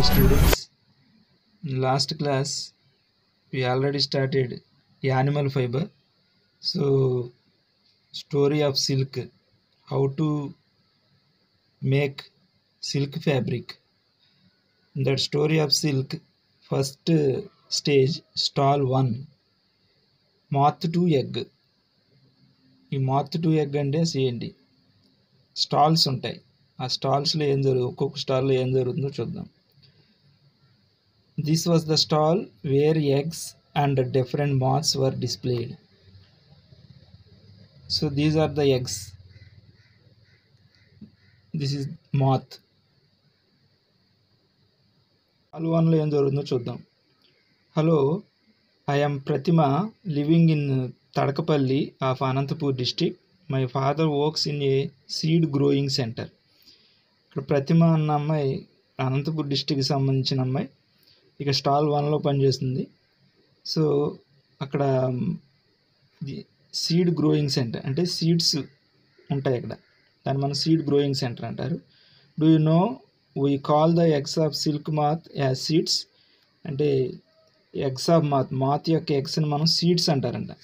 students. In last class, we already started animal fiber. So, story of silk, how to make silk fabric. In that story of silk, first uh, stage, stall 1, moth to egg. ఈ మాత్ to egg అంటే చేయండి stalls ఉంటాయి ఆ స్టాల్స్లో ఏం జరుగు ఒక్కొక్క స్టాల్లో ఏం జరుగుతుందో చూద్దాం this was the stall where eggs and different moths were displayed so these are the eggs this is moth stall వన్లో ఏం జరుగుతుందో చూద్దాం hello I'm Pratima living in Thadakapalli of Anantapur district my father works in a seed growing centre ఇక్కడ ప్రతిమ అన్న అమ్మాయి అనంతపూర్ డిస్టిక్కి సంబంధించిన అమ్మాయి ఇక స్టాల్ వన్లో పనిచేస్తుంది సో అక్కడ సీడ్ గ్రోయింగ్ సెంటర్ అంటే సీడ్స్ ఉంటాయి ఇక్కడ దాన్ని మనం సీడ్ గ్రోయింగ్ సెంటర్ అంటారు do you know we call the eggs of silk moth as seeds అంటే ఎగ్స్ ఆఫ్ మాత్ మాత్ యొక్క ఎగ్స్ని మనం సీడ్స్ అంటారంట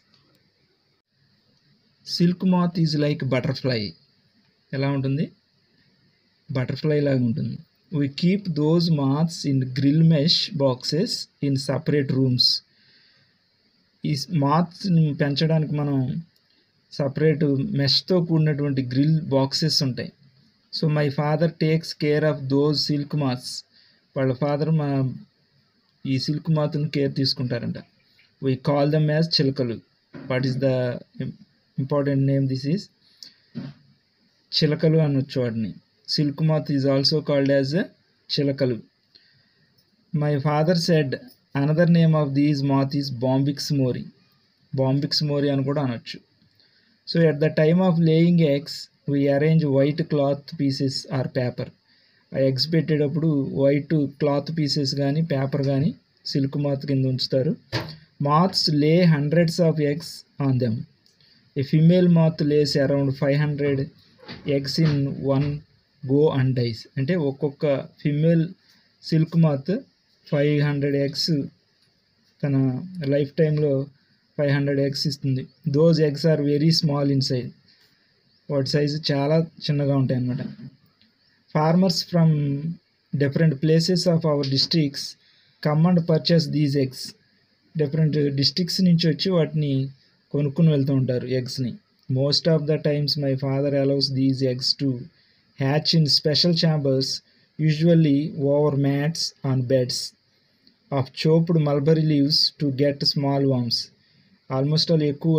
silk moth is like butterfly ఎలా ఉంటుంది బటర్ఫ్లై లాగా ఉంటుంది we keep those moths in grill mesh boxes in separate rooms ఈ మాత్స్ని పెంచడానికి మనం సపరేట్ మెష్తో కూడినటువంటి గ్రిల్ బాక్సెస్ ఉంటాయి so my father takes care of those silk moths వాళ్ళ ఫాదర్ మా ఈ సిల్క్ మాత్ని కేర్ తీసుకుంటారంట వీ కాల్ దమ్ యాజ్ చిలకలు what is the important name this is చిలకలు అనొచ్చు వాటిని silk moth is also called as చిలకలు my father said another name of these moth is Bombyx mori Bombyx mori అని కూడా అనొచ్చు so at the time of laying eggs we arrange white cloth pieces or paper ఆ eggs పెట్టేటప్పుడు white cloth pieces కానీ paper కానీ silk moth కింద ఉంచుతారు moths lay hundreds of eggs on them a female moth lays around five hundred eggs in one go and dies అంటే ఒక్కొక్క female silk moth five hundred eggs తన life టైంలో five hundred eggs ఇస్తుంది those eggs are very small in size వాటి size చాలా చిన్నగా ఉంటాయి అన్నమాట farmers from different places of our districts come and purchase these eggs different districts నుంచి వచ్చి వాటిని కొనుక్కుని వెళ్తూ ఉంటారు ఎగ్స్ని most of the times my father allows these eggs to hatch in special chambers usually over mats on beds of chopped mulberry leaves to get small worms almost all ఎక్కువ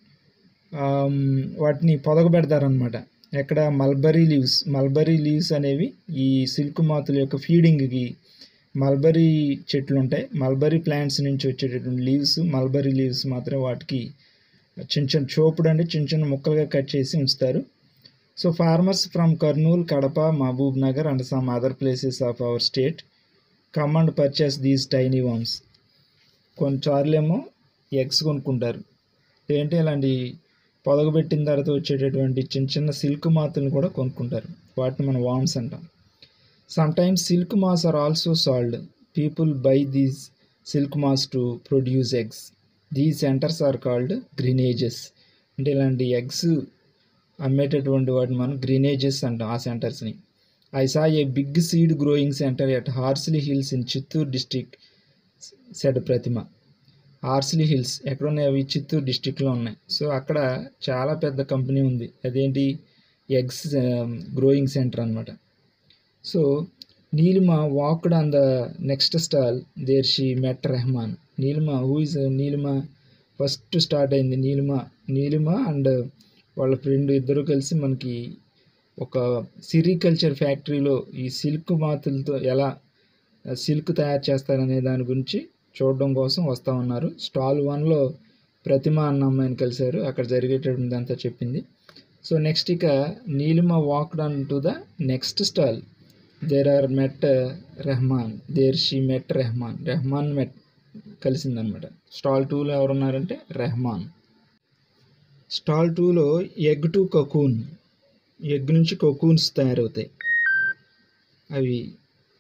వాటిని పొదగబెడతారనమాట ఎక్కడ మల్బరీ లీవ్స్ మల్బరీ లీవ్స్ అనేవి ఈ silk మాతుల యొక్క ఫీడింగ్కి mulberry చెట్లు ఉంటాయి mulberry plants నుంచి వచ్చేటటువంటి లీవ్స్ మల్బరీ లీవ్స్ మాత్రం వాటికి చిన్న చిన్న చోపుడు అంటే చిన్న చిన్న ముక్కలుగా కట్ చేసి ఉంచుతారు so farmers from Kurnool Kadapa Mahabub Nagar and some other places of our state come and purchase these tiny worms కొన్నిసార్లు ఏమో ఎగ్స్ కొనుక్కుంటారు ఏంటి ఇలాంటి పొదగబెట్టిన తర్వాత వచ్చేటటువంటి చిన్న చిన్న సిల్క్ మాతులను కూడా కొనుక్కుంటారు వాటిని మనం వామ్స్ అంటాం some times silk moths are also sold people by these silk moths to produce eggs these centres are called grainages అంటే ఇలాంటి ఎగ్స్ అమ్మేటటువంటి వాటిని మనం గ్రీనేజెస్ అంటాం ఆ సెంటర్స్ని I saw a big seed growing centre at Horsley Hills in Chittoor district said Pratima Horsley Hills ఎక్కడ ఉన్నాయి అవి చిత్తూరు డిస్టిక్లో ఉన్నాయి సో అక్కడ చాలా పెద్ద కంపెనీ ఉంది అదేంటి ఎగ్స్ గ్రోయింగ్ సెంటర్ అనమాట so Neelima walked on the next stall there she met Rehman Neelima who is Neelima first start అయింది నీలిమ నీలిమ అండ్ వాళ్ళ ఫ్రెండ్ ఇద్దరు కలిసి మనకి ఒక సిరికల్చర్ ఫ్యాక్టరీలో ఈ సిల్క్ మాతులతో ఎలా సిల్క్ తయారు చేస్తారనే దాని గురించి చూడడం కోసం వస్తూ ఉన్నారు స్టాల్ వన్లో ప్రతిమ అన్న అమ్మాయిని కలిశారు అక్కడ జరిగేటటువంటి అంతా చెప్పింది సో నెక్స్ట్ ఇక Neelima walked on to the next stall there are met Rehman there she met Rehman Rehman met కలిసిందనమాట స్టాల్ టూలో ఎవరున్నారంటే రెహమాన్ స్టాల్ టూలో ఎగ్ టు కకూన్ ఎగ్ నుంచి కొకూన్స్ తయారవుతాయి అవి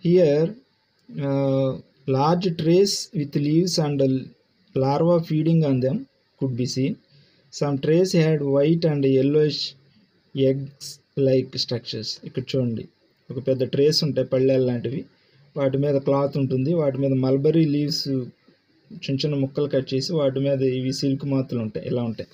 here large trays with leaves and larva feeding on them could be seen some trays had white and yellowish eggs like structures ఇక్కడ చూడండి ఒక పెద్ద ట్రేస్ ఉంటాయి పళ్ళెలు లాంటివి వాటి మీద క్లాత్ ఉంటుంది వాటి మీద మల్బరీ లీవ్స్ చిన్న చిన్న ముక్కలు కట్ చేసి వాటి మీద ఇవి సిల్క్ మాతులు ఉంటాయి ఇలా ఉంటాయి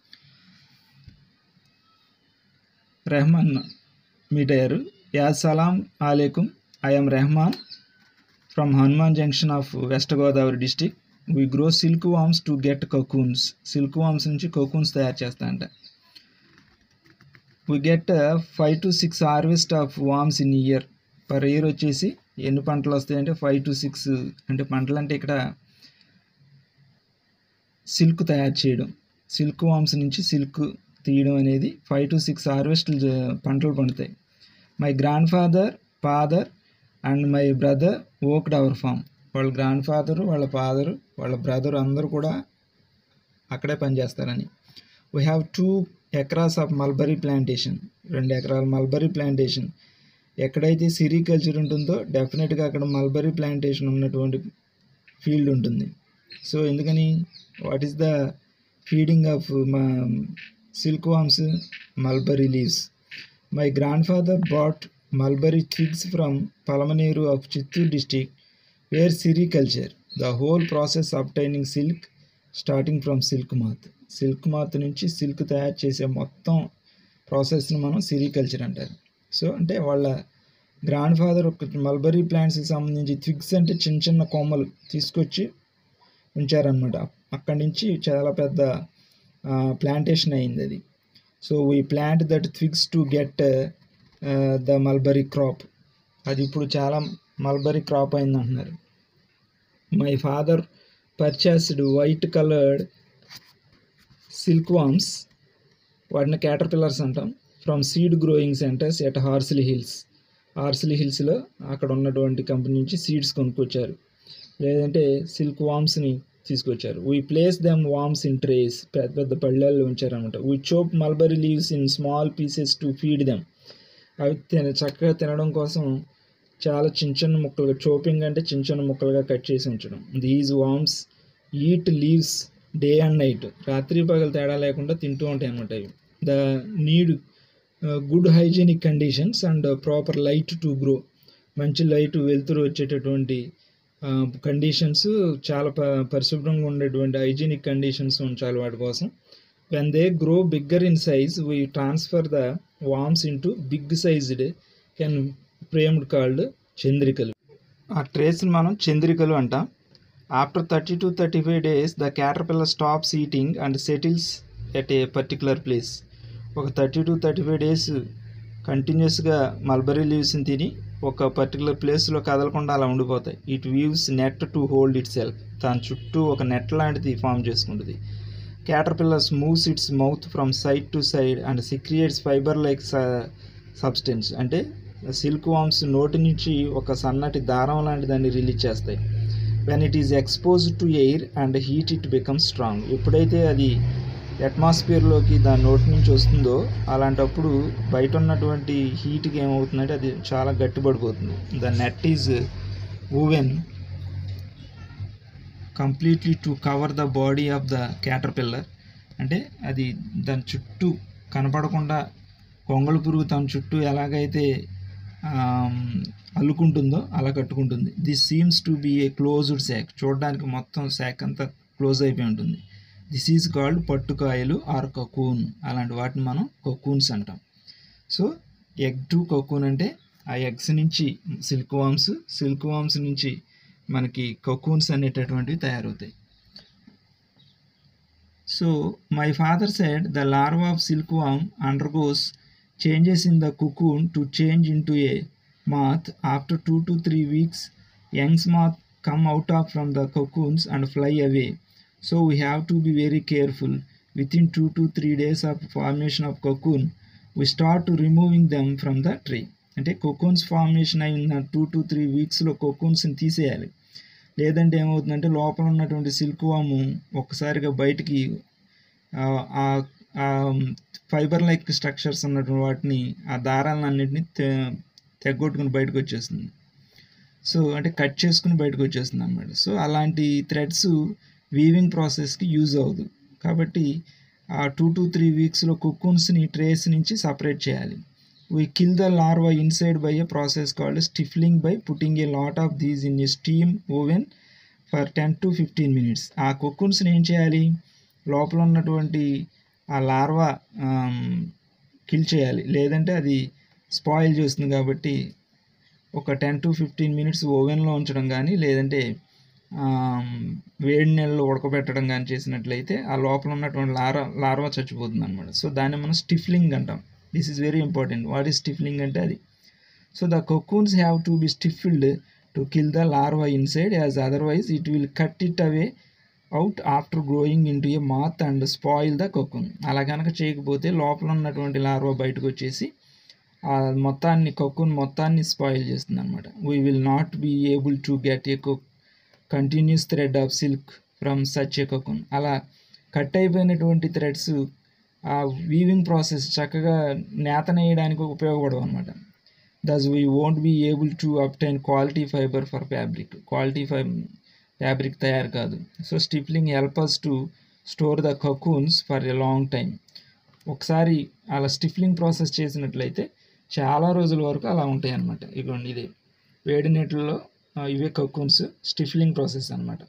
రెహమాన్ మీట్ అయ్యారు యా సలాం ఆలేకుం I'm Rehman from Hanuman Junction of West Godavari district we grow silk worms to get cocoons silk worms నుంచి కకూన్స్ తయారు చేస్తాయంట we get five to six harvest of worms in year per year వచ్చేసి ఎన్ని పంటలు వస్తాయంటే ఫైవ్ టు సిక్స్ అంటే పంటలు అంటే ఇక్కడ సిల్క్ తయారు చేయడం సిల్క్ వామ్స్ నుంచి సిల్క్ తీయడం అనేది ఫైవ్ టు సిక్స్ హార్వెస్ట్లు పంటలు పండుతాయి my grand father father and my brother worked our farm వాళ్ళ గ్రాండ్ ఫాదర్ వాళ్ళ ఫాదర్ వాళ్ళ బ్రదర్ అందరూ కూడా అక్కడే పనిచేస్తారని we have two acres of mulberry plantation రెండు ఎకరాల మల్బరీ ప్లాంటేషన్ ఎక్కడైతే సిరికల్చర్ ఉంటుందో డెఫినెట్గా అక్కడ మల్బరీ ప్లాంటేషన్ ఉన్నటువంటి ఫీల్డ్ ఉంటుంది సో ఎందుకని what is the feeding of మా silk worms mulberry leaves my grand father bought mulberry twigs from Palamaner of Chittoor district wear sericulture the whole process obtaining silk starting from silk moth silk moth నుంచి silk తయారు చేసే మొత్తం ప్రాసెస్ని మనం sericulture అంటారు so అంటే వాళ్ళ గ్రాండ్ ఫాదర్ ఒక మల్బరీ ప్లాంట్స్కి సంబంధించి థిగ్స్ అంటే చిన్న చిన్న కొమ్మలు తీసుకొచ్చి ఉంచారనమాట అక్కడి నుంచి చాలా పెద్ద ప్లాంటేషన్ అయింది అది so we plant that twigs to get the mulberry crop అది ఇప్పుడు చాలా మల్బరీ క్రాప్ అయింది అంటున్నారు my father purchased white coloured silk worms వాటిని క్యాటర్ పిల్లర్స్ అంటాం from seed growing centres at Horsley Hills Horsley హిల్స్లో అక్కడ ఉన్నటువంటి కంపెనీ నుంచి సీడ్స్ కొనుక్కొచ్చారు లేదంటే సిల్క్ వామ్స్ని తీసుకొచ్చారు we place them worms in trays పెద్ద పెద్ద పళ్ళల్లో ఉంచారనమాట we chop mulberry leaves in small pieces to feed them అవి తిన చక్కగా తినడం కోసం చాలా చిన్న చిన్న ముక్కలుగా చోపింగ్ అంటే చిన్న చిన్న ముక్కలుగా కట్ చేసి ఉంచడం these worms eat leaves day and night రాత్రి పగలు తేడా లేకుండా తింటూ ఉంటాయి అన్నమాట ఇవి the need good hygienic conditions and proper light to grow మంచి లైట్ వెలుతురు వచ్చేటటువంటి కండిషన్స్ చాలా ప పరిశుభ్రంగా ఉండేటువంటి హైజీనిక్ కండిషన్స్ ఉంచాలి వాటి కోసం when they grow bigger in size we transfer the worms into big sized cane framed called చంద్రికలు ఆ ట్రేస్ని మనం చంద్రికలు అంటాం after thirty to thirty five days the caterpillar stops eating and settles at a particular place ఒక thirty to thirty five days కంటిన్యూస్గా mulberry లీవ్స్ని తిని ఒక పర్టికులర్ ప్లేస్లో కదలకుండా అలా ఉండిపోతాయి it weaves net to hold itself దాని చుట్టూ ఒక నెట్ లాంటిది ఫామ్ చేసుకుంటుంది caterpillars moves its mouth from side to side and secretes fibre like substance అంటే సిల్క్ వామ్స్ నోటి నుంచి ఒక సన్నటి దారం లాంటి దాన్ని రిలీజ్ చేస్తాయి when it is expose to air and heat it become strong ఎప్పుడైతే అది అట్మాస్ఫియర్లోకి దాని నోటి నుంచి వస్తుందో అలాంటప్పుడు బయట ఉన్నటువంటి హీట్కి ఏమవుతుందంటే అది చాలా గట్టిపడిపోతుంది the net is woven completely to cover the body of the caterpillar అంటే అది దాని చుట్టూ కనపడకుండా కొంగళ పురుగు తన చుట్టూ ఎలాగైతే అల్లుకుంటుందో అలా కట్టుకుంటుంది this seems to be a closed sac చూడడానికి మొత్తం శాక్ అంతా క్లోజ్ అయిపోయి ఉంటుంది దిస్ ఈజ్ కాల్డ్ పట్టుకాయలు ఆర్ కకూన్ అలాంటి వాటిని మనం కకూన్స్ అంటాం సో ఎగ్ టు కకూన్ అంటే ఆ ఎగ్స్ నుంచి సిల్క్ వామ్స్ సిల్క్ వామ్స్ నుంచి మనకి కకూన్స్ అనేటటువంటివి తయారవుతాయి so my father said the larva of silk worm undergoes changes in the cocoon to change in to a moth after two to three weeks youngs moth come out of from the cocoons and fly away. So we have to be very careful. Within 2 to 3 days of formation of cocoon, we start to removing them from the tree. అంటే cocoons formation అయిన two to three వీక్స్లో కోకోన్స్ని తీసేయాలి లేదంటే ఏమవుతుందంటే లోపల ఉన్నటువంటి silk వాము ఒక్కసారిగా బయటికి ఆ ఫైబర్ లైక్ స్ట్రక్చర్స్ ఉన్నటువంటి వాటిని ఆ దారాలను అన్నింటినీ తె తెగొట్టుకుని బయటకు వచ్చేస్తుంది సో అంటే కట్ చేసుకుని బయటకు వచ్చేస్తుంది అనమాట సో అలాంటి థ్రెడ్స్ వీవింగ్ ప్రాసెస్కి యూజ్ అవ్వదు కాబట్టి ఆ టూ టు త్రీ వీక్స్లో కుక్కున్స్ని ట్రేస్ నుంచి సపరేట్ చేయాలి we kill the larva inside by a process called stifling by putting a lot of these in a steam oven for ten to fifteen minutes ఆ కుక్కున్స్ని ఏం చేయాలి లోపల ఉన్నటువంటి ఆ లార్వా కిల్ చేయాలి లేదంటే అది స్పాయిల్ చేస్తుంది కాబట్టి ఒక టెన్ టు ఫిఫ్టీన్ మినిట్స్ ఓవెన్లో ఉంచడం కానీ లేదంటే వేడి నీళ్ళలో ఉడకబెట్టడం కానీ చేసినట్లయితే ఆ లోపల ఉన్నటువంటి లార్వా లార్వా చచ్చిపోతుంది అనమాట సో దాన్ని మనం స్టిఫ్లింగ్ అంటాం this is very important what is stifling అంటే అది so the cocoons have to be stifled to kill the larva inside as otherwise it will cut it away out after growing into a moth and spoil the cocoon అలా కనుక చేయకపోతే లోపల ఉన్నటువంటి larva బయటకు వచ్చేసి ఆ మొత్తాన్ని కొక్కున్ మొత్తాన్ని స్పాయిల్ చేస్తుంది అనమాట we will not be able to get a cook continuous thread of silk from such a cocoon అలా కట్ అయిపోయినటువంటి థ్రెడ్స్ ఆ వీవింగ్ ప్రాసెస్ చక్కగా నేత నేయడానికి ఉపయోగపడవు అనమాట thus we won't be able to obtain quality fibre for fabric quality ఫై fabric తయారు కాదు so stifling help us to store the cocoons for a long time ఒకసారి అలా స్టిఫ్లింగ్ ప్రాసెస్ చేసినట్లయితే చాలా రోజుల వరకు అలా ఉంటాయి అన్నమాట ఇదిగోండి ఇది వేడి నీటిలో ఆ, ఇవే కకూన్స్ స్టిఫ్లింగ్ ప్రాసెస్ అన్నమాట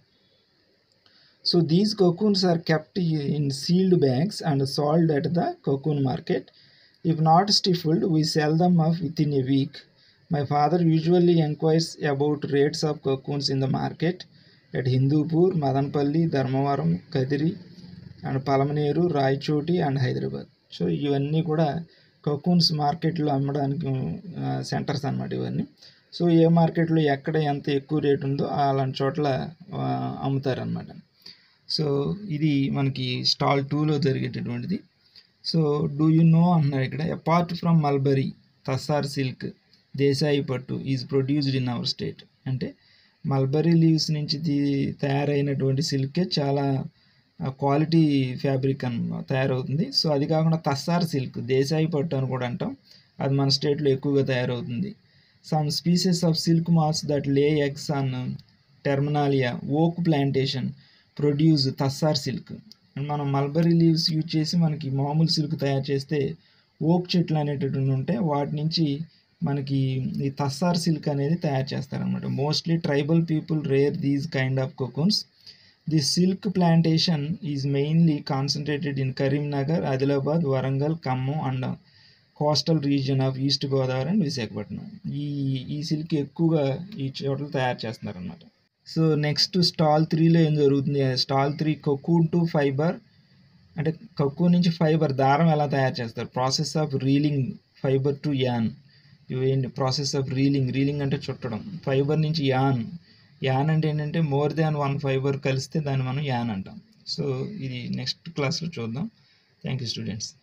so these cocoons are kept in sealed bags and sold at the cocoon market. If not stifled, we sell them off within a week. My father usually inquires about rates of cocoons in the market at Hindupur, Madanpalli, Dharmavaram, Kadiri, and Palamaner Rayachoti and Hyderabad so ఇవన్నీ కూడా cocoons మార్కెట్లో అమ్మడానికి centres అన్నమాట ఇవన్నీ so ఏ మార్కెట్లో ఎక్కడ ఎంత ఎక్కువ రేట్ ఉందో అలాంటి చోట్ల ఆ, అమ్ముతారనమాట సో ఇది మనకి స్టాల్ టూలో జరిగేటటువంటిది సో డూ యు నో అన్నారు ఇక్కడ apart from mulberry tussar silk దేశాయి పట్టు is produced in our state అంటే మల్బరీ లీవ్స్ నుంచి తీ- తయారైనటువంటి సిల్కే చాలా క్వాలిటీ ఫ్యాబ్రిక్ అన్న తయారవుతుంది సో అది కాకుండా తస్సార్ సిల్క్ దేశాయి పట్టు అని కూడా అంటాం అది మన స్టేట్లో ఎక్కువగా తయారవుతుంది some species of silk moths that lay eggs on terminalia oak plantation produce tussar silk మనం మల్బరీ లీవ్స్ యూజ్ చేసి మనకి మామూలు సిల్క్ తయారు చేస్తే ఓక్ చెట్లు అనేటటువంటి ఉంటాయి వాటి నుంచి మనకి ఈ తస్సార్ సిల్క్ అనేది తయారు చేస్తారనమాట mostly tribal people rear these kind of cocoons the silk plantation is mainly concentrated in Karimnagar Adilabad Warangal Khammam and coastal region of East Godavari and Visakhapatnam ఈ ఈ సిల్క్ ఎక్కువగా ఈ చోట్ల తయారు చేస్తున్నారన్నమాట సో నెక్స్ట్ స్టాల్ త్రీలో ఏం జరుగుతుంది stall three cocoon to fibre అంటే కక్కు నుంచి ఫైబర్ దారం ఎలా తయారు చేస్తారు process of reeling fibre to yarn ఇవేంటి ప్రాసెస్ ఆఫ్ రీలింగ్ రీలింగ్ అంటే చుట్టడం ఫైబర్ నుంచి యాన్ యాన్ అంటే ఏంటంటే మోర్ దాన్ వన్ ఫైబర్ కలిస్తే దాన్ని మనం యాన్ అంటాం సో ఇది నెక్స్ట్ క్లాస్లో చూద్దాం థ్యాంక్ యూ స్టూడెంట్స్